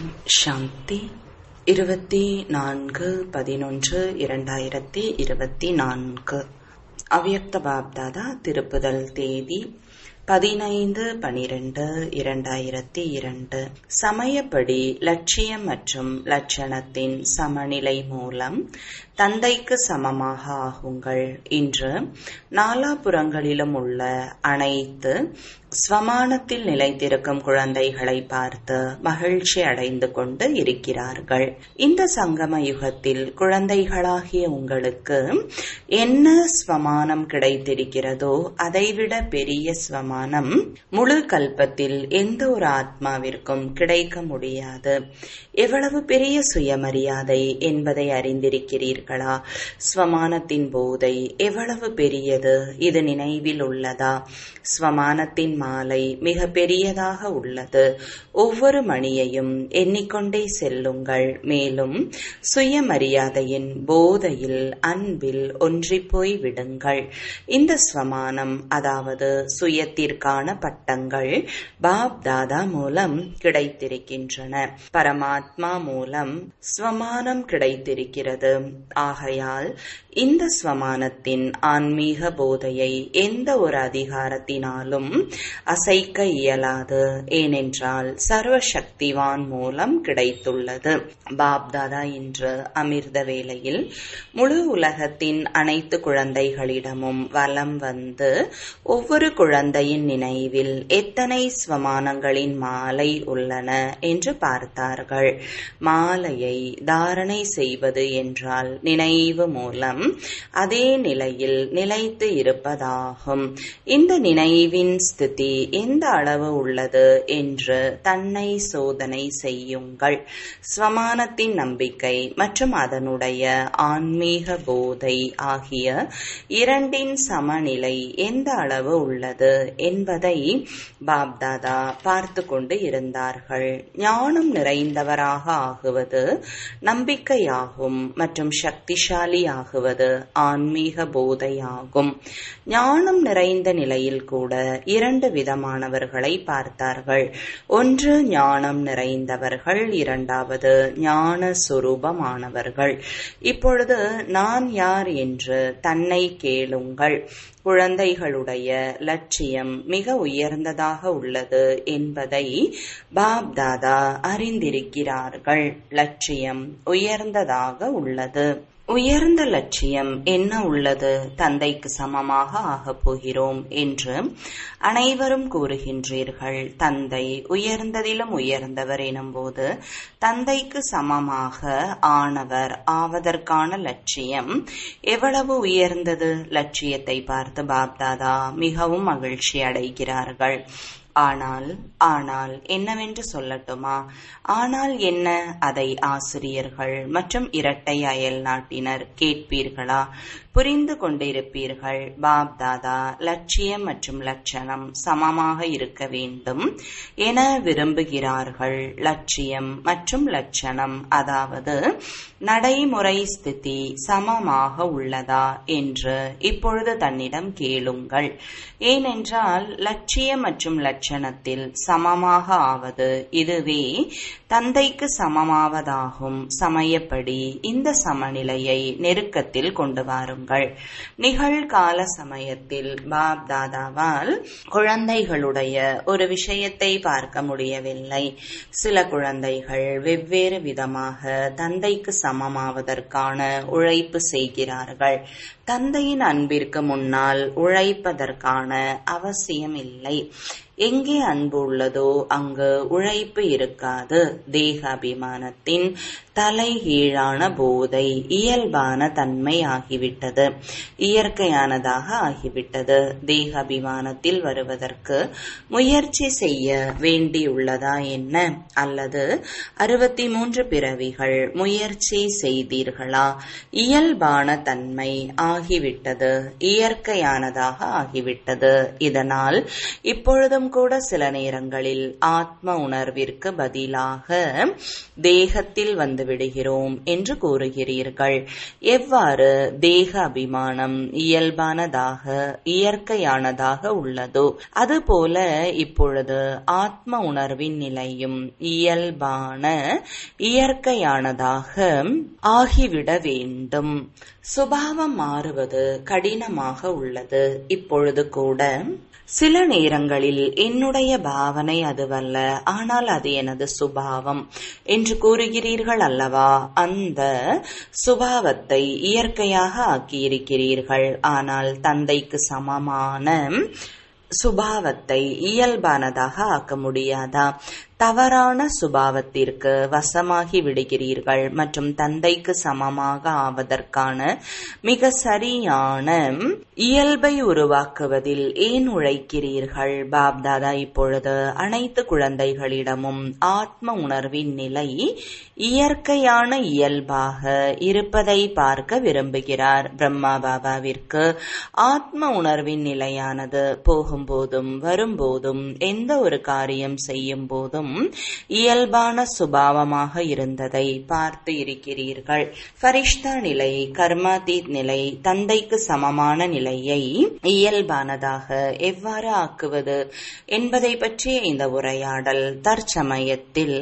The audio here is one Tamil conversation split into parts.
சாந்தி இருபத்தி நான்கு பதினொன்று இரண்டாயிரத்தி இருபத்தி நான்கு அவ்யக்த பாப்தாதா திருப்புதல் தேதி பதினைந்து பனிரெண்டு இரண்டாயிரத்தி இரண்டு சமயப்படி லட்சியம் மற்றும் லட்சணத்தின் சமநிலை மூலம் தந்தைக்கு சமமாக ஆகுங்கள் இன்று நாலாபுறங்களிலும் உள்ள அனைத்து ஸ்வமானத்தில் நிலைத்திருக்கும் குழந்தைகளை பார்த்து மகிழ்ச்சி அடைந்து கொண்டு இருக்கிறார்கள் இந்த சங்கம யுகத்தில் குழந்தைகளாகிய உங்களுக்கு என்ன ஸ்வமானம் கிடைத்திருக்கிறதோ அதைவிட பெரிய ஸ்வமானம் முழு கல்பத்தில் எந்த ஒரு ஆத்மாவிற்கும் கிடைக்க முடியாது எவ்வளவு பெரிய சுயமரியாதை என்பதை அறிந்திருக்கிறீர்களா ஸ்வமானத்தின் போதை எவ்வளவு பெரியது இது நினைவில் உள்ளதா ஸ்வமானத்தின் மாலை மிக பெரியதாக உள்ளது ஒவ்வொரு மணியையும் எண்ணிக்கொண்டே செல்லுங்கள் மேலும் சுயமரியாதையின் போதையில் அன்பில் ஒன்றிப்போய் விடுங்கள் இந்த ஸ்வமானம் அதாவது சுயத்திற்கான பட்டங்கள் பாப் தாதா மூலம் கிடைத்திருக்கின்றன பரமாத்மா மூலம் ஸ்வமானம் கிடைத்திருக்கிறது ஆகையால் இந்த ஸ்வமானத்தின் ஆன்மீக போதையை எந்த ஒரு அதிகாரத்தினாலும் அசைக்க இயலாது ஏனென்றால் சர்வசக்திவான் மூலம் கிடைத்துள்ளது பாப்தாதா இன்று அமிர்த வேளையில் முழு உலகத்தின் அனைத்து குழந்தைகளிடமும் வலம் வந்து ஒவ்வொரு குழந்தையின் நினைவில் எத்தனை ஸ்வமானங்களின் மாலை உள்ளன என்று பார்த்தார்கள் மாலையை தாரணை செய்வது என்றால் நினைவு மூலம் அதே நிலையில் நிலைத்து இருப்பதாகும் இந்த நினைவின் ஸ்திதி எந்த அளவு உள்ளது என்று தன்னை சோதனை செய்யுங்கள் ஸ்வமானத்தின் நம்பிக்கை மற்றும் அதனுடைய ஆன்மீக போதை ஆகிய இரண்டின் சமநிலை எந்த அளவு உள்ளது என்பதை பாப்தாதா பார்த்து கொண்டு இருந்தார்கள் ஞானம் நிறைந்தவராக ஆகுவது நம்பிக்கையாகும் மற்றும் சக்திசாலி ஆகுவது ஆன்மீக போதையாகும் ஞானம் நிறைந்த நிலையில் கூட இரண்டு விதமானவர்களை பார்த்தார்கள் ஒன்று ஞானம் நிறைந்தவர்கள் இரண்டாவது ஞான சுரூபமானவர்கள் இப்பொழுது நான் யார் என்று தன்னை கேளுங்கள் குழந்தைகளுடைய லட்சியம் மிக உயர்ந்ததாக உள்ளது என்பதை பாப் தாதா அறிந்திருக்கிறார்கள் லட்சியம் உயர்ந்ததாக உள்ளது உயர்ந்த லட்சியம் என்ன உள்ளது தந்தைக்கு சமமாக ஆகப் போகிறோம் என்று அனைவரும் கூறுகின்றீர்கள் தந்தை உயர்ந்ததிலும் உயர்ந்தவர் எனும்போது தந்தைக்கு சமமாக ஆனவர் ஆவதற்கான லட்சியம் எவ்வளவு உயர்ந்தது லட்சியத்தை பார்த்து பாப்தாதா மிகவும் மகிழ்ச்சி அடைகிறார்கள் ஆனால் ஆனால் என்னவென்று சொல்லட்டுமா ஆனால் என்ன அதை ஆசிரியர்கள் மற்றும் இரட்டை அயல் நாட்டினர் கேட்பீர்களா புரிந்து கொண்டிருப்பீர்கள் பாப் தாதா லட்சியம் மற்றும் லட்சணம் சமமாக இருக்க வேண்டும் என விரும்புகிறார்கள் லட்சியம் மற்றும் லட்சணம் அதாவது நடைமுறை ஸ்திதி சமமாக உள்ளதா என்று இப்பொழுது தன்னிடம் கேளுங்கள் ஏனென்றால் லட்சியம் மற்றும் லட்சணத்தில் சமமாக ஆவது இதுவே தந்தைக்கு சமமாவதாகும் சமயப்படி இந்த சமநிலையை நெருக்கத்தில் கொண்டு வாருங்கள் நிகழ்கால சமயத்தில் பாப் தாதாவால் குழந்தைகளுடைய ஒரு விஷயத்தை பார்க்க முடியவில்லை சில குழந்தைகள் வெவ்வேறு விதமாக தந்தைக்கு சமமாவதற்கான உழைப்பு செய்கிறார்கள் தந்தையின் அன்பிற்கு முன்னால் உழைப்பதற்கான அவசியம் இல்லை எங்கே அன்பு உள்ளதோ அங்கு உழைப்பு இருக்காது தேக அபிமானத்தின் தலைகீழான போதை இயல்பான தன்மை ஆகிவிட்டது இயற்கையானதாக ஆகிவிட்டது தேக அபிமானத்தில் வருவதற்கு முயற்சி செய்ய வேண்டியுள்ளதா என்ன அல்லது அறுபத்தி மூன்று பிறவிகள் முயற்சி செய்தீர்களா இயல்பான தன்மை ஆகிவிட்டது இயற்கையானதாக ஆகிவிட்டது இதனால் இப்பொழுதும் கூட சில நேரங்களில் ஆத்ம உணர்விற்கு பதிலாக தேகத்தில் வந்து விடுகிறோம் என்று கூறுகிறீர்கள் எவ்வாறு தேக அபிமானம் இயல்பானதாக இயற்கையானதாக உள்ளதோ அதுபோல இப்பொழுது ஆத்ம உணர்வின் நிலையும் இயல்பான இயற்கையானதாக ஆகிவிட வேண்டும் சுபாவம் மாறுவது கடினமாக உள்ளது இப்பொழுது கூட சில நேரங்களில் என்னுடைய பாவனை அதுவல்ல ஆனால் அது எனது சுபாவம் என்று கூறுகிறீர்கள் அல்லவா அந்த சுபாவத்தை இயற்கையாக ஆக்கியிருக்கிறீர்கள் ஆனால் தந்தைக்கு சமமான சுபாவத்தை இயல்பானதாக ஆக்க முடியாதா தவறான சுபாவத்திற்கு வசமாகி விடுகிறீர்கள் மற்றும் தந்தைக்கு சமமாக ஆவதற்கான மிக சரியான இயல்பை உருவாக்குவதில் ஏன் உழைக்கிறீர்கள் பாப்தாதா இப்பொழுது அனைத்து குழந்தைகளிடமும் ஆத்ம உணர்வின் நிலை இயற்கையான இயல்பாக இருப்பதை பார்க்க விரும்புகிறார் பிரம்மா பாபாவிற்கு ஆத்ம உணர்வின் நிலையானது போகும்போதும் வரும்போதும் எந்த ஒரு காரியம் செய்யும் போதும் இயல்பான சுபாவமாக இருந்ததை பார்த்து இருக்கிறீர்கள் ஃபரிஷ்தா நிலை கர்மாதீத் நிலை தந்தைக்கு சமமான நிலையை இயல்பானதாக எவ்வாறு ஆக்குவது என்பதை பற்றிய இந்த உரையாடல் தற்சமயத்தில்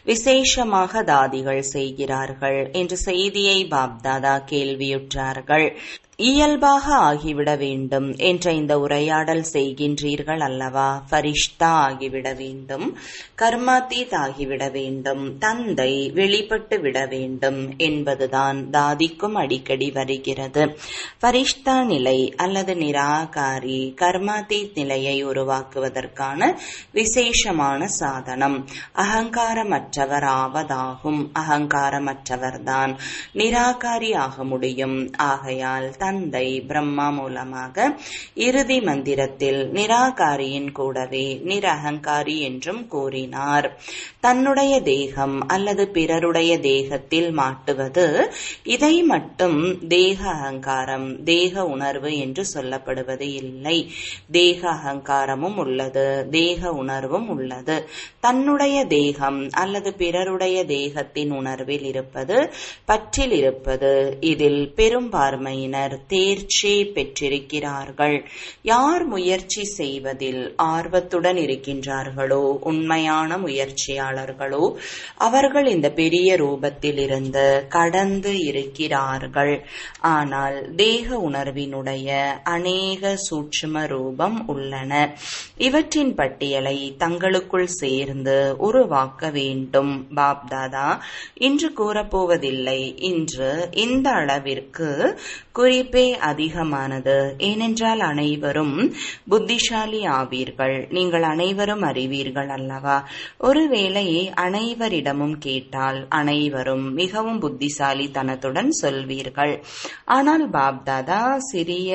விசேஷமாக தாதிகள் செய்கிறார்கள் என்ற செய்தியை பாப்தாதா கேள்வியுற்றார்கள் இயல்பாக ஆகிவிட வேண்டும் என்ற இந்த உரையாடல் செய்கின்றீர்கள் அல்லவா ஃபரிஷ்தா ஆகிவிட வேண்டும் கர்மாத்தீத் ஆகிவிட வேண்டும் தந்தை வெளிப்பட்டு விட வேண்டும் என்பதுதான் தாதிக்கும் அடிக்கடி வருகிறது ஃபரிஷ்தா நிலை அல்லது நிராகாரி கர்மாத்தீத் நிலையை உருவாக்குவதற்கான விசேஷமான சாதனம் அகங்காரமற்றவர் ஆவதாகும் அகங்காரமற்றவர்தான் நிராகாரி ஆக முடியும் ஆகையால் தந்தை பிரம்மா மூலமாக இறுதி மந்திரத்தில் நிராகாரியின் கூடவே நிரகங்காரி என்றும் கூறினார் தன்னுடைய தேகம் அல்லது பிறருடைய தேகத்தில் மாட்டுவது இதை மட்டும் தேக அகங்காரம் தேக உணர்வு என்று சொல்லப்படுவது இல்லை தேக அகங்காரமும் உள்ளது தேக உணர்வும் உள்ளது தன்னுடைய தேகம் அல்லது பிறருடைய தேகத்தின் உணர்வில் இருப்பது பற்றில் இருப்பது இதில் பெரும்பான்மையினர் தேர்ச்சி பெற்றிருக்கிறார்கள் யார் முயற்சி செய்வதில் ஆர்வத்துடன் இருக்கின்றார்களோ உண்மையான முயற்சியாளர்களோ அவர்கள் இந்த பெரிய ரூபத்தில் இருந்து கடந்து இருக்கிறார்கள் ஆனால் தேக உணர்வினுடைய அநேக சூட்சும ரூபம் உள்ளன இவற்றின் பட்டியலை தங்களுக்குள் சேர்ந்து உருவாக்க வேண்டும் பாப்தாதா இன்று கூறப்போவதில்லை இன்று இந்த அளவிற்கு குறிப்பே அதிகமானது ஏனென்றால் அனைவரும் புத்திசாலி ஆவீர்கள் நீங்கள் அனைவரும் அறிவீர்கள் அல்லவா ஒருவேளை அனைவரிடமும் கேட்டால் அனைவரும் மிகவும் புத்திசாலித்தனத்துடன் சொல்வீர்கள் ஆனால் பாப்தாதா சிறிய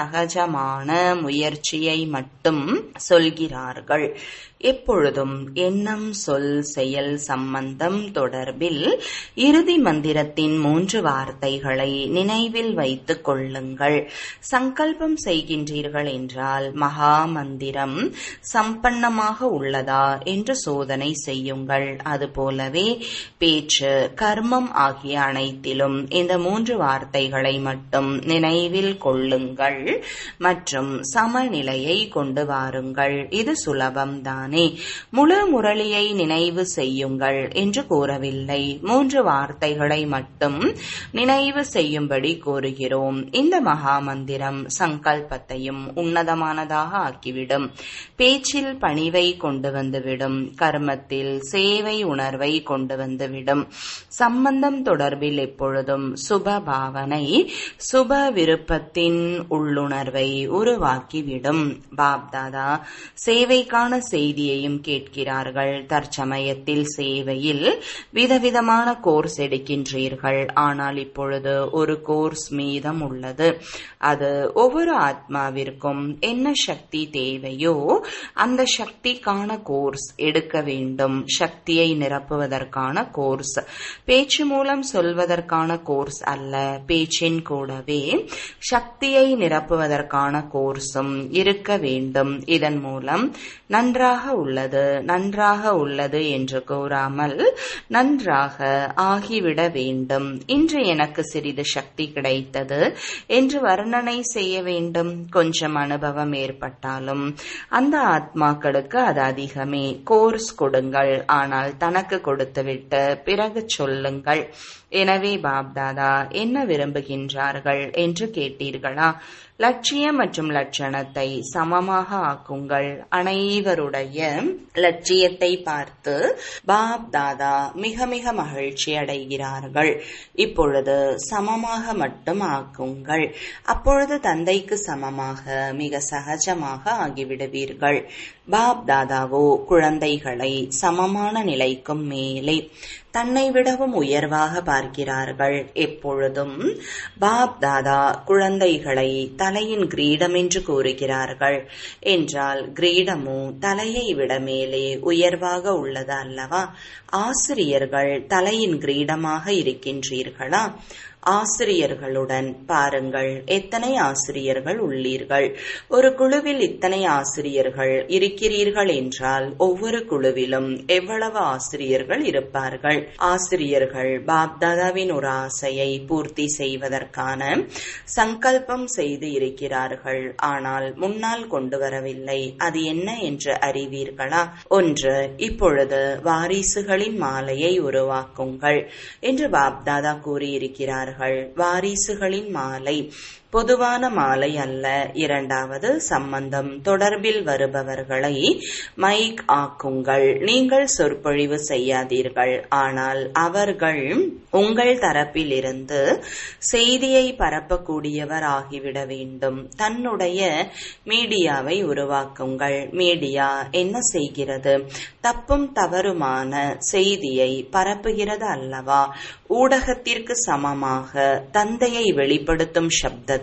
சகஜமான முயற்சியை மட்டும் சொல்கிறார்கள் எப்பொழுதும் எண்ணம் சொல் செயல் சம்பந்தம் தொடர்பில் இறுதி மந்திரத்தின் மூன்று வார்த்தைகளை நினைவில் வைத்துக் கொள்ளுங்கள் சங்கல்பம் செய்கின்றீர்கள் என்றால் மகா மந்திரம் சம்பன்னமாக உள்ளதா என்று சோதனை செய்யுங்கள் அதுபோலவே பேச்சு கர்மம் ஆகிய அனைத்திலும் இந்த மூன்று வார்த்தைகளை மட்டும் நினைவில் கொள்ளுங்கள் மற்றும் சமநிலையை கொண்டு வாருங்கள் இது சுலபம்தான் தானே முழு முரளியை நினைவு செய்யுங்கள் என்று கூறவில்லை மூன்று வார்த்தைகளை மட்டும் நினைவு செய்யும்படி கூறுகிறோம் இந்த மகா மந்திரம் சங்கல்பத்தையும் உன்னதமானதாக ஆக்கிவிடும் பேச்சில் பணிவை கொண்டு வந்துவிடும் கர்மத்தில் சேவை உணர்வை கொண்டு வந்துவிடும் சம்பந்தம் தொடர்பில் எப்பொழுதும் சுப பாவனை சுப விருப்பத்தின் உள்ளுணர்வை உருவாக்கிவிடும் பாப்தாதா சேவைக்கான செய்தி செய்தியையும் கேட்கிறார்கள் தற்சமயத்தில் சேவையில் விதவிதமான கோர்ஸ் எடுக்கின்றீர்கள் ஆனால் இப்பொழுது ஒரு கோர்ஸ் மீதம் உள்ளது அது ஒவ்வொரு ஆத்மாவிற்கும் என்ன சக்தி தேவையோ அந்த சக்திக்கான கோர்ஸ் எடுக்க வேண்டும் சக்தியை நிரப்புவதற்கான கோர்ஸ் பேச்சு மூலம் சொல்வதற்கான கோர்ஸ் அல்ல பேச்சின் கூடவே சக்தியை நிரப்புவதற்கான கோர்ஸும் இருக்க வேண்டும் இதன் மூலம் நன்றாக உள்ளது நன்றாக உள்ளது என்று கூறாமல் நன்றாக ஆகிவிட வேண்டும் இன்று எனக்கு சிறிது சக்தி கிடைத்தது என்று வர்ணனை செய்ய வேண்டும் கொஞ்சம் அனுபவம் ஏற்பட்டாலும் அந்த ஆத்மாக்களுக்கு அது அதிகமே கோர்ஸ் கொடுங்கள் ஆனால் தனக்கு கொடுத்துவிட்டு பிறகு சொல்லுங்கள் எனவே பாப்தாதா என்ன விரும்புகின்றார்கள் என்று கேட்டீர்களா லட்சியம் மற்றும் லட்சணத்தை சமமாக ஆக்குங்கள் அனைவருடைய லட்சியத்தை பார்த்து பாப் தாதா மிக மிக மகிழ்ச்சி அடைகிறார்கள் இப்பொழுது சமமாக மட்டும் ஆக்குங்கள் அப்பொழுது தந்தைக்கு சமமாக மிக சகஜமாக ஆகிவிடுவீர்கள் பாப் தாதாவோ குழந்தைகளை சமமான நிலைக்கும் மேலே தன்னை விடவும் உயர்வாக பார்க்கிறார்கள் எப்பொழுதும் பாப் தாதா குழந்தைகளை தலையின் கிரீடம் என்று கூறுகிறார்கள் என்றால் கிரீடமோ தலையை விட மேலே உயர்வாக உள்ளது அல்லவா ஆசிரியர்கள் தலையின் கிரீடமாக இருக்கின்றீர்களா ஆசிரியர்களுடன் பாருங்கள் எத்தனை ஆசிரியர்கள் உள்ளீர்கள் ஒரு குழுவில் இத்தனை ஆசிரியர்கள் இருக்கிறீர்கள் என்றால் ஒவ்வொரு குழுவிலும் எவ்வளவு ஆசிரியர்கள் இருப்பார்கள் ஆசிரியர்கள் பாப்தாதாவின் ஒரு ஆசையை பூர்த்தி செய்வதற்கான சங்கல்பம் செய்து இருக்கிறார்கள் ஆனால் முன்னால் கொண்டு வரவில்லை அது என்ன என்று அறிவீர்களா ஒன்று இப்பொழுது வாரிசுகளின் மாலையை உருவாக்குங்கள் என்று பாப்தாதா கூறியிருக்கிறார்கள் வாரிசுகளின் மாலை பொதுவான மாலை அல்ல இரண்டாவது சம்பந்தம் தொடர்பில் வருபவர்களை மைக் ஆக்குங்கள் நீங்கள் சொற்பொழிவு செய்யாதீர்கள் ஆனால் அவர்கள் உங்கள் தரப்பிலிருந்து செய்தியை பரப்பக்கூடியவர் ஆகிவிட வேண்டும் தன்னுடைய மீடியாவை உருவாக்குங்கள் மீடியா என்ன செய்கிறது தப்பும் தவறுமான செய்தியை பரப்புகிறது அல்லவா ஊடகத்திற்கு சமமாக தந்தையை வெளிப்படுத்தும் சப்தத்தை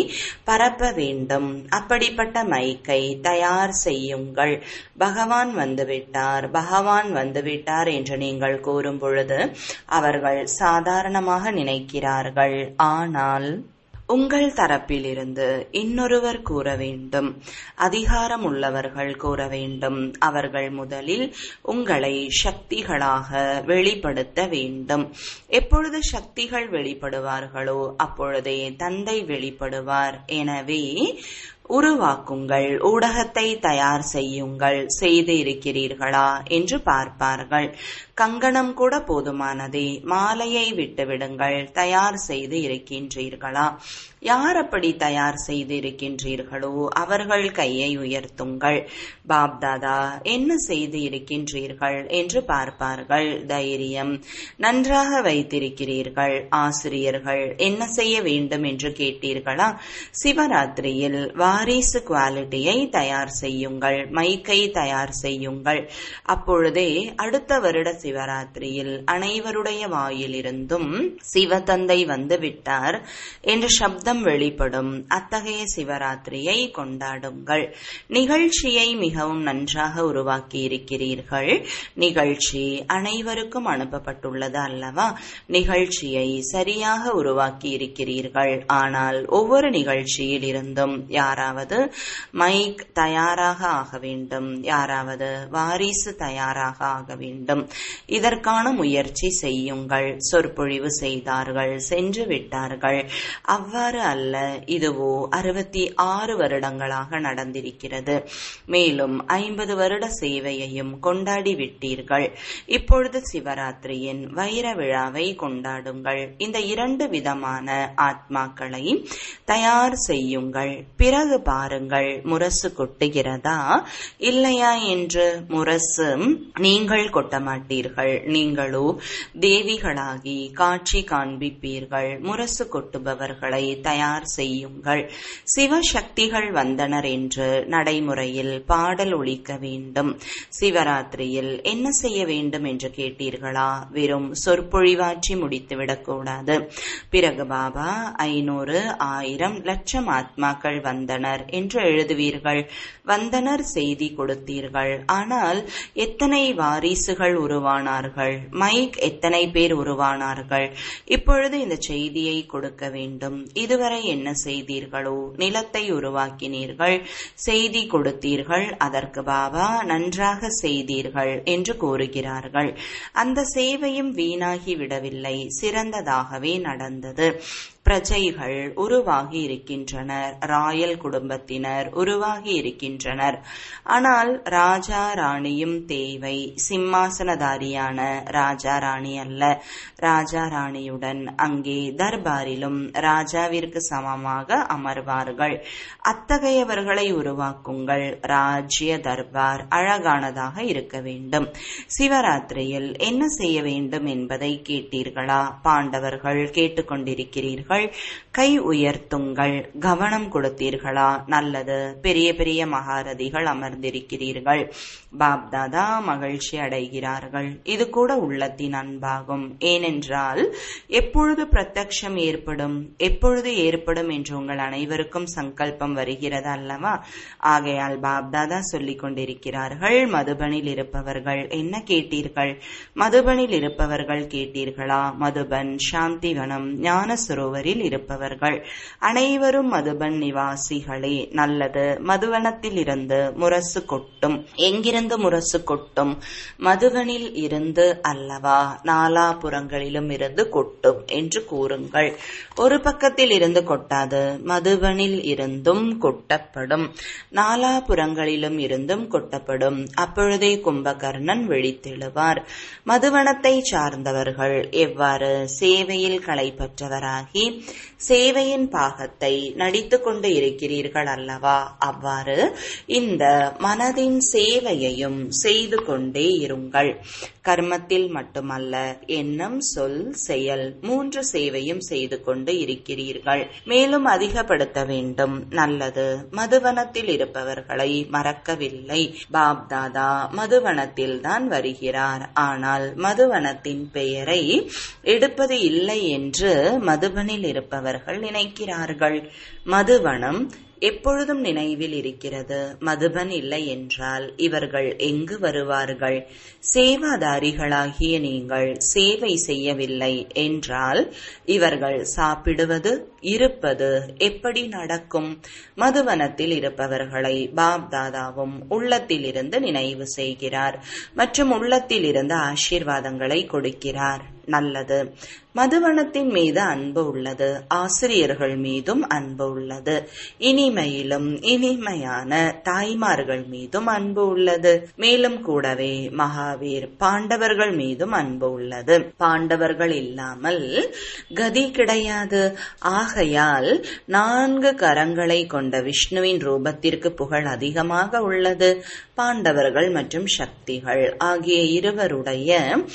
பரப்ப வேண்டும் அப்படிப்பட்ட மைக்கை தயார் செய்யுங்கள் பகவான் வந்துவிட்டார் பகவான் வந்துவிட்டார் என்று நீங்கள் கூறும் பொழுது அவர்கள் சாதாரணமாக நினைக்கிறார்கள் ஆனால் உங்கள் தரப்பிலிருந்து இன்னொருவர் கூற வேண்டும் அதிகாரம் உள்ளவர்கள் கூற வேண்டும் அவர்கள் முதலில் உங்களை சக்திகளாக வெளிப்படுத்த வேண்டும் எப்பொழுது சக்திகள் வெளிப்படுவார்களோ அப்பொழுதே தந்தை வெளிப்படுவார் எனவே உருவாக்குங்கள் ஊடகத்தை தயார் செய்யுங்கள் செய்து இருக்கிறீர்களா என்று பார்ப்பார்கள் கங்கணம் கூட போதுமானதே மாலையை விட்டுவிடுங்கள் தயார் செய்து இருக்கின்றீர்களா யார் அப்படி தயார் செய்து இருக்கின்றீர்களோ அவர்கள் கையை உயர்த்துங்கள் பாப்தாதா என்ன செய்து இருக்கின்றீர்கள் என்று பார்ப்பார்கள் தைரியம் நன்றாக வைத்திருக்கிறீர்கள் ஆசிரியர்கள் என்ன செய்ய வேண்டும் என்று கேட்டீர்களா சிவராத்திரியில் வாரிசு குவாலிட்டியை தயார் செய்யுங்கள் மைக்கை தயார் செய்யுங்கள் அப்பொழுதே அடுத்த வருட சிவராத்திரியில் அனைவருடைய வாயிலிருந்தும் சிவதந்தை வந்து விட்டார் என்ற சப்தம் வெளிப்படும் அத்தகைய சிவராத்திரியை கொண்டாடுங்கள் நிகழ்ச்சியை மிகவும் நன்றாக உருவாக்கி இருக்கிறீர்கள் நிகழ்ச்சி அனைவருக்கும் அனுப்பப்பட்டுள்ளது அல்லவா நிகழ்ச்சியை சரியாக உருவாக்கி இருக்கிறீர்கள் ஆனால் ஒவ்வொரு நிகழ்ச்சியில் இருந்தும் யாராவது மைக் தயாராக ஆக வேண்டும் யாராவது வாரிசு தயாராக ஆக வேண்டும் இதற்கான முயற்சி செய்யுங்கள் சொற்பொழிவு செய்தார்கள் சென்று விட்டார்கள் அவ்வாறு அல்ல இதுவோ அறுபத்தி ஆறு வருடங்களாக நடந்திருக்கிறது மேலும் ஐம்பது வருட சேவையையும் கொண்டாடி விட்டீர்கள் இப்பொழுது சிவராத்திரியின் வைர விழாவை கொண்டாடுங்கள் இந்த இரண்டு விதமான ஆத்மாக்களை தயார் செய்யுங்கள் பிறகு இப்பொழுது பாருங்கள் முரசு கொட்டுகிறதா இல்லையா என்று முரசு நீங்கள் கொட்ட மாட்டீர்கள் நீங்களோ தேவிகளாகி காட்சி காண்பிப்பீர்கள் முரசு கொட்டுபவர்களை தயார் செய்யுங்கள் சிவசக்திகள் வந்தனர் என்று நடைமுறையில் பாடல் ஒழிக்க வேண்டும் சிவராத்திரியில் என்ன செய்ய வேண்டும் என்று கேட்டீர்களா வெறும் சொற்பொழிவாற்றி முடித்துவிடக் கூடாது பிறகு பாபா ஐநூறு ஆயிரம் லட்சம் ஆத்மாக்கள் வந்தனர் என்று எழுதுவீர்கள் வந்தனர் செய்தி கொடுத்தீர்கள் ஆனால் எத்தனை வாரிசுகள் உருவானார்கள் மைக் எத்தனை பேர் உருவானார்கள் இப்பொழுது இந்த செய்தியை கொடுக்க வேண்டும் இதுவரை என்ன செய்தீர்களோ நிலத்தை உருவாக்கினீர்கள் செய்தி கொடுத்தீர்கள் அதற்கு பாபா நன்றாக செய்தீர்கள் என்று கூறுகிறார்கள் அந்த சேவையும் வீணாகி விடவில்லை சிறந்ததாகவே நடந்தது பிரஜைகள் உருவாகி இருக்கின்றனர் ராயல் குடும்பத்தினர் உருவாகி இருக்கின்றனர் ஆனால் ராஜா ராணியும் தேவை சிம்மாசனதாரியான ராஜா ராணி அல்ல ராஜா ராணியுடன் அங்கே தர்பாரிலும் ராஜாவிற்கு சமமாக அமர்வார்கள் அத்தகையவர்களை உருவாக்குங்கள் ராஜ்ய தர்பார் அழகானதாக இருக்க வேண்டும் சிவராத்திரியில் என்ன செய்ய வேண்டும் என்பதை கேட்டீர்களா பாண்டவர்கள் கேட்டுக்கொண்டிருக்கிறீர்கள் கை உயர்த்துங்கள் கவனம் கொடுத்தீர்களா நல்லது பெரிய பெரிய மகாரதிகள் அமர்ந்திருக்கிறீர்கள் பாப்தாதா மகிழ்ச்சி அடைகிறார்கள் இது கூட உள்ளத்தின் அன்பாகும் ஏனென்றால் எப்பொழுது பிரத்யக்ஷம் ஏற்படும் எப்பொழுது ஏற்படும் என்று உங்கள் அனைவருக்கும் சங்கல்பம் வருகிறது அல்லவா ஆகையால் பாப்தாதா சொல்லிக் கொண்டிருக்கிறார்கள் மதுபனில் இருப்பவர்கள் என்ன கேட்டீர்கள் மதுபனில் இருப்பவர்கள் கேட்டீர்களா மதுபன் சாந்திவனம் ஞான சரோவரில் இருப்பவர்கள் அனைவரும் மதுபன் நிவாசிகளே நல்லது மதுவனத்தில் இருந்து முரசு கொட்டும் எங்கிருந்து முரசு கொட்டும் மதுவனில் இருந்து அல்லவா நாலாபுறங்களிலும் இருந்து கொட்டும் என்று கூறுங்கள் ஒரு பக்கத்தில் இருந்து கொட்டாது மதுவனில் இருந்தும் கொட்டப்படும் நாலாபுறங்களிலும் இருந்தும் கொட்டப்படும் அப்பொழுதே கும்பகர்ணன் விழித்தெழுவார் மதுவனத்தை சார்ந்தவர்கள் எவ்வாறு சேவையில் களைப்பற்றவராகி சேவையின் பாகத்தை நடித்துக் கொண்டு இருக்கிறீர்கள் அல்லவா அவ்வாறு இந்த மனதின் சேவையையும் செய்து கொண்டே இருங்கள் கர்மத்தில் மட்டுமல்ல எண்ணம் சொல் செயல் மூன்று சேவையும் செய்து கொண்டு இருக்கிறீர்கள் மேலும் அதிகப்படுத்த வேண்டும் நல்லது மதுவனத்தில் இருப்பவர்களை மறக்கவில்லை பாப்தாதா மதுவனத்தில் தான் வருகிறார் ஆனால் மதுவனத்தின் பெயரை எடுப்பது இல்லை என்று மதுபனில் இருப்பவர்கள் நினைக்கிறார்கள் மதுவனம் எப்பொழுதும் நினைவில் இருக்கிறது மதுபன் இல்லை என்றால் இவர்கள் எங்கு வருவார்கள் சேவாதாரிகளாகிய நீங்கள் சேவை செய்யவில்லை என்றால் இவர்கள் சாப்பிடுவது இருப்பது எப்படி நடக்கும் மதுவனத்தில் இருப்பவர்களை பாப் தாதாவும் உள்ளத்தில் இருந்து நினைவு செய்கிறார் மற்றும் உள்ளத்தில் இருந்து ஆசீர்வாதங்களை கொடுக்கிறார் நல்லது மதுவனத்தின் மீது அன்பு உள்ளது ஆசிரியர்கள் மீதும் அன்பு உள்ளது இனிமையிலும் இனிமையான தாய்மார்கள் மீதும் அன்பு உள்ளது மேலும் கூடவே மகாவீர் பாண்டவர்கள் மீதும் அன்பு உள்ளது பாண்டவர்கள் இல்லாமல் கதி கிடையாது ஆகையால் நான்கு கரங்களை கொண்ட விஷ்ணுவின் ரூபத்திற்கு புகழ் அதிகமாக உள்ளது பாண்டவர்கள் மற்றும் சக்திகள் ஆகிய இருவருடைய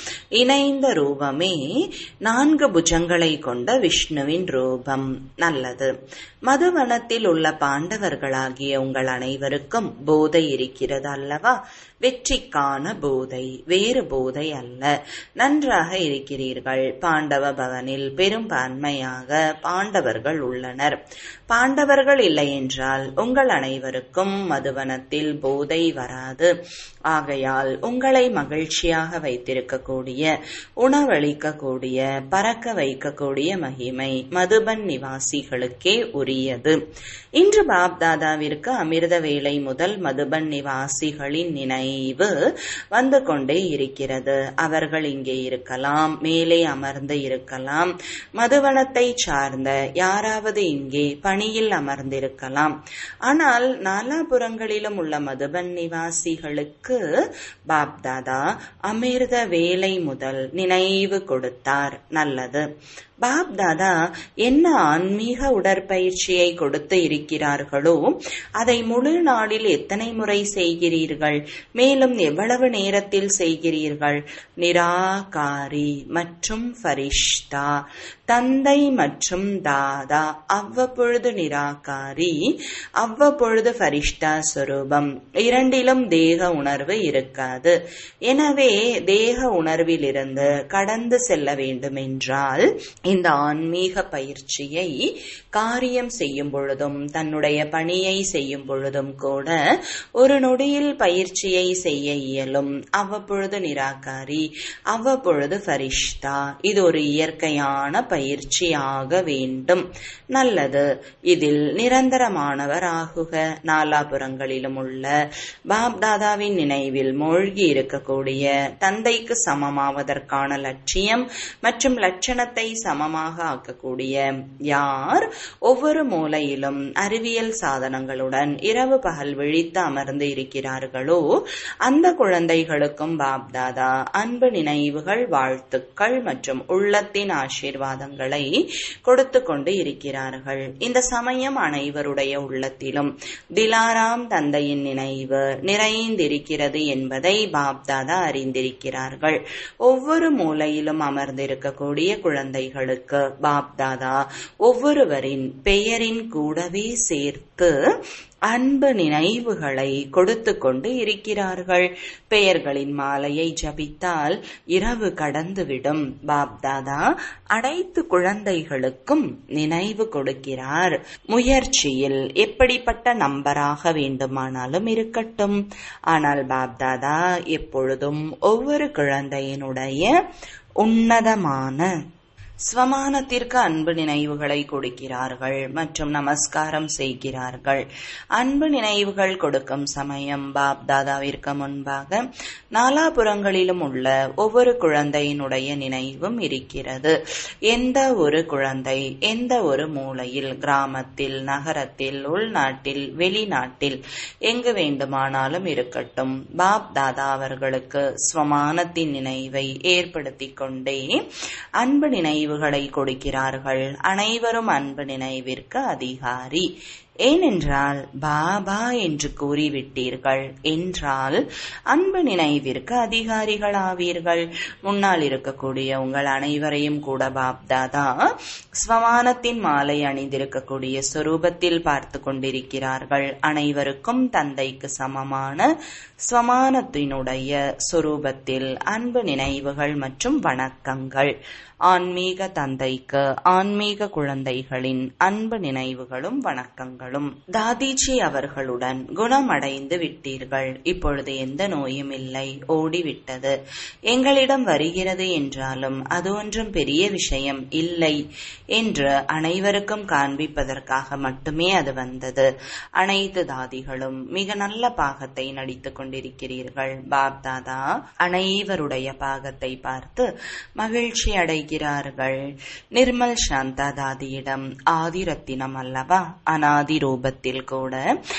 இணைந்த ரூபமே நான்கு புஜங்களை கொண்ட விஷ்ணுவின் ரூபம் நல்லது மதுவனத்தில் உள்ள பாண்டவர்களாகிய உங்கள் அனைவருக்கும் போதை இருக்கிறது அல்லவா வெற்றிக்கான போதை வேறு போதை அல்ல நன்றாக இருக்கிறீர்கள் பாண்டவ பவனில் பெரும்பான்மையாக பாண்டவர்கள் உள்ளனர் பாண்டவர்கள் இல்லை என்றால் உங்கள் அனைவருக்கும் மதுவனத்தில் போதை வராது ஆகையால் உங்களை மகிழ்ச்சியாக வைத்திருக்கக்கூடிய உணவளிக்கக்கூடிய பறக்க வைக்கக்கூடிய மகிமை மதுபன் நிவாசிகளுக்கே உரியது இன்று பாப்தாதாவிற்கு அமிர்த வேலை முதல் மதுபன் நிவாசிகளின் நினைவு வந்து கொண்டே இருக்கிறது அவர்கள் இங்கே இருக்கலாம் மேலே அமர்ந்து இருக்கலாம் மதுவனத்தை சார்ந்த யாராவது இங்கே பணியில் அமர்ந்திருக்கலாம் ஆனால் நாலாபுறங்களிலும் உள்ள மதுபன் நிவாசி சந்நியாசிகளுக்கு பாப்தாதா அமிர்த வேலை முதல் நினைவு கொடுத்தார் நல்லது பாப்தாதா என்ன ஆன்மீக உடற்பயிற்சியை கொடுத்து இருக்கிறார்களோ அதை முழு நாளில் எத்தனை முறை செய்கிறீர்கள் மேலும் எவ்வளவு நேரத்தில் செய்கிறீர்கள் நிராகாரி மற்றும் ஃபரிஷ்தா தந்தை மற்றும் தாதா அவ்வப்பொழுது நிராகாரி அவ்வப்பொழுது ஃபரிஷ்தா சொரூபம் இரண்டிலும் தேக உணர்வு இருக்காது எனவே தேக உணர்விலிருந்து கடந்து செல்ல வேண்டும் என்றால் இந்த ஆன்மீக பயிற்சியை காரியம் செய்யும் பொழுதும் தன்னுடைய பணியை செய்யும் பொழுதும் கூட ஒரு நொடியில் பயிற்சியை செய்ய இயலும் அவ்வப்பொழுது நிராகாரி அவ்வப்பொழுது ஃபரிஷ்தா இது ஒரு இயற்கையான பயிற்சியாக வேண்டும் நல்லது இதில் நிரந்தரமானவர் ஆகுக நாலாபுரங்களிலும் உள்ள பாப்தாதாவின் நினைவில் மூழ்கி இருக்கக்கூடிய தந்தைக்கு சமமாவதற்கான லட்சியம் மற்றும் லட்சணத்தை சமமாக ஆக்கக்கூடிய யார் ஒவ்வொரு மூலையிலும் அறிவியல் சாதனங்களுடன் இரவு பகல் விழித்து அமர்ந்து இருக்கிறார்களோ அந்த குழந்தைகளுக்கும் பாப்தாதா அன்பு நினைவுகள் வாழ்த்துக்கள் மற்றும் உள்ளத்தின் ஆசீர்வாதங்களை கொடுத்து கொண்டு இருக்கிறார்கள் இந்த சமயம் அனைவருடைய உள்ளத்திலும் திலாராம் தந்தையின் நினைவு நிறைந்திருக்கிறது என்பதை பாப்தாதா அறிந்திருக்கிறார்கள் ஒவ்வொரு மூலையிலும் அமர்ந்திருக்கக்கூடிய குழந்தைகளுக்கு பாப்தாதா ஒவ்வொருவரின் பெயரின் கூடவே சேர்த்து அன்பு நினைவுகளை கொடுத்து கொண்டு இருக்கிறார்கள் பெயர்களின் மாலையை ஜபித்தால் இரவு கடந்துவிடும் பாப்தாதா அனைத்து குழந்தைகளுக்கும் நினைவு கொடுக்கிறார் முயற்சியில் எப்படிப்பட்ட நம்பராக வேண்டுமானாலும் இருக்கட்டும் ஆனால் பாப்தாதா எப்பொழுதும் ஒவ்வொரு குழந்தையினுடைய உன்னதமான ஸ்வமானத்திற்கு அன்பு நினைவுகளை கொடுக்கிறார்கள் மற்றும் நமஸ்காரம் செய்கிறார்கள் அன்பு நினைவுகள் கொடுக்கும் சமயம் பாப் தாதாவிற்கு முன்பாக நாலாபுறங்களிலும் உள்ள ஒவ்வொரு குழந்தையினுடைய நினைவும் இருக்கிறது எந்த ஒரு குழந்தை எந்த ஒரு மூலையில் கிராமத்தில் நகரத்தில் உள்நாட்டில் வெளிநாட்டில் எங்கு வேண்டுமானாலும் இருக்கட்டும் பாப் தாதா அவர்களுக்கு ஸ்வமானத்தின் நினைவை ஏற்படுத்திக் கொண்டே அன்பு நினைவு நினைவுகளை கொடுக்கிறார்கள் அனைவரும் அன்பு நினைவிற்கு அதிகாரி ஏனென்றால் பாபா என்று கூறிவிட்டீர்கள் என்றால் அன்பு நினைவிற்கு அதிகாரிகள் ஆவீர்கள் முன்னால் இருக்கக்கூடிய உங்கள் அனைவரையும் கூட பாப்தாதா ஸ்வமானத்தின் மாலை அணிந்திருக்கக்கூடிய சொரூபத்தில் பார்த்து கொண்டிருக்கிறார்கள் அனைவருக்கும் தந்தைக்கு சமமான ஸ்வமானத்தினுடைய சொரூபத்தில் அன்பு நினைவுகள் மற்றும் வணக்கங்கள் ஆன்மீக தந்தைக்கு ஆன்மீக குழந்தைகளின் அன்பு நினைவுகளும் வணக்கங்களும் தாதிஜி அவர்களுடன் குணமடைந்து விட்டீர்கள் இப்பொழுது எந்த நோயும் இல்லை ஓடிவிட்டது எங்களிடம் வருகிறது என்றாலும் அது ஒன்றும் பெரிய விஷயம் இல்லை என்று அனைவருக்கும் காண்பிப்பதற்காக மட்டுமே அது வந்தது அனைத்து தாதிகளும் மிக நல்ல பாகத்தை நடித்துக் கொண்டிருக்கிறீர்கள் பாப் தாதா அனைவருடைய பாகத்தை பார்த்து மகிழ்ச்சி அடைகிறார்கள் நிர்மல் சாந்தா தாதியிடம் ஆதிரத்தினம் அல்லவா அனாதி ரூபத்தில் கூட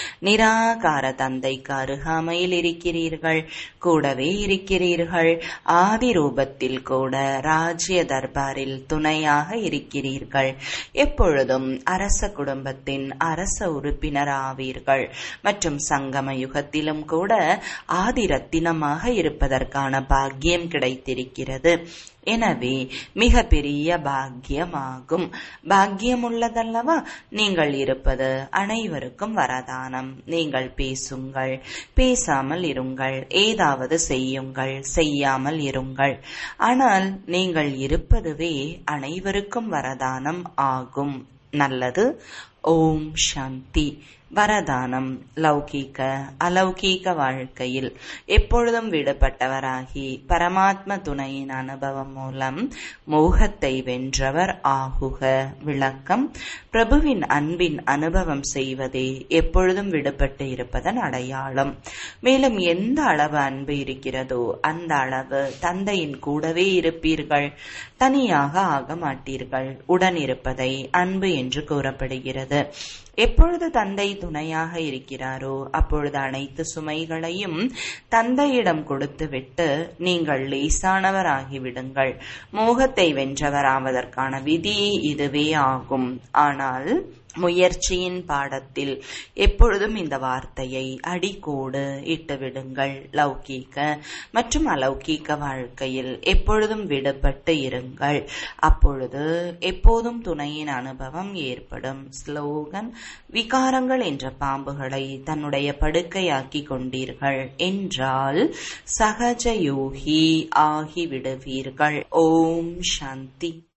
நிராகார தந்தைக்கு அருகாமையில் இருக்கிறீர்கள் கூடவே இருக்கிறீர்கள் ஆதி ரூபத்தில் கூட ராஜ்ய தர்பாரில் துணையாக இருக்கிறீர்கள் எப்பொழுதும் அரச குடும்பத்தின் அரச உறுப்பினர் ஆவீர்கள் மற்றும் சங்கம யுகத்திலும் கூட ஆதி ரத்தினமாக இருப்பதற்கான பாக்கியம் கிடைத்திருக்கிறது எனவே மிக பெரிய பாக்கியமாகும் பாக்கியம் உள்ளதல்லவா நீங்கள் இருப்பது அனைவருக்கும் வரதானம் நீங்கள் பேசுங்கள் பேசாமல் இருங்கள் ஏதாவது செய்யுங்கள் செய்யாமல் இருங்கள் ஆனால் நீங்கள் இருப்பதுவே அனைவருக்கும் வரதானம் ஆகும் நல்லது ஓம் சாந்தி வரதானம் லௌகீக அலௌகீக வாழ்க்கையில் எப்பொழுதும் விடுபட்டவராகி பரமாத்ம துணையின் அனுபவம் மூலம் மோகத்தை வென்றவர் ஆகுக விளக்கம் பிரபுவின் அன்பின் அனுபவம் செய்வதே எப்பொழுதும் விடுபட்டு இருப்பதன் அடையாளம் மேலும் எந்த அளவு அன்பு இருக்கிறதோ அந்த அளவு தந்தையின் கூடவே இருப்பீர்கள் தனியாக ஆக மாட்டீர்கள் உடன் இருப்பதை அன்பு என்று கூறப்படுகிறது வருகிறது எப்பொழுது தந்தை துணையாக இருக்கிறாரோ அப்பொழுது அனைத்து சுமைகளையும் தந்தையிடம் கொடுத்துவிட்டு நீங்கள் லேசானவராகிவிடுங்கள் மோகத்தை வென்றவராவதற்கான விதி இதுவே ஆகும் ஆனால் முயற்சியின் பாடத்தில் எப்பொழுதும் இந்த வார்த்தையை அடிக்கோடு இட்டுவிடுங்கள் லௌகீக மற்றும் அலௌகீக வாழ்க்கையில் எப்பொழுதும் விடுபட்டு இருங்கள் அப்பொழுது எப்போதும் துணையின் அனுபவம் ஏற்படும் ஸ்லோகன் விகாரங்கள் என்ற பாம்புகளை தன்னுடைய படுக்கையாக்கி கொண்டீர்கள் என்றால் சகஜ யோகி ஆகிவிடுவீர்கள் ஓம் சாந்தி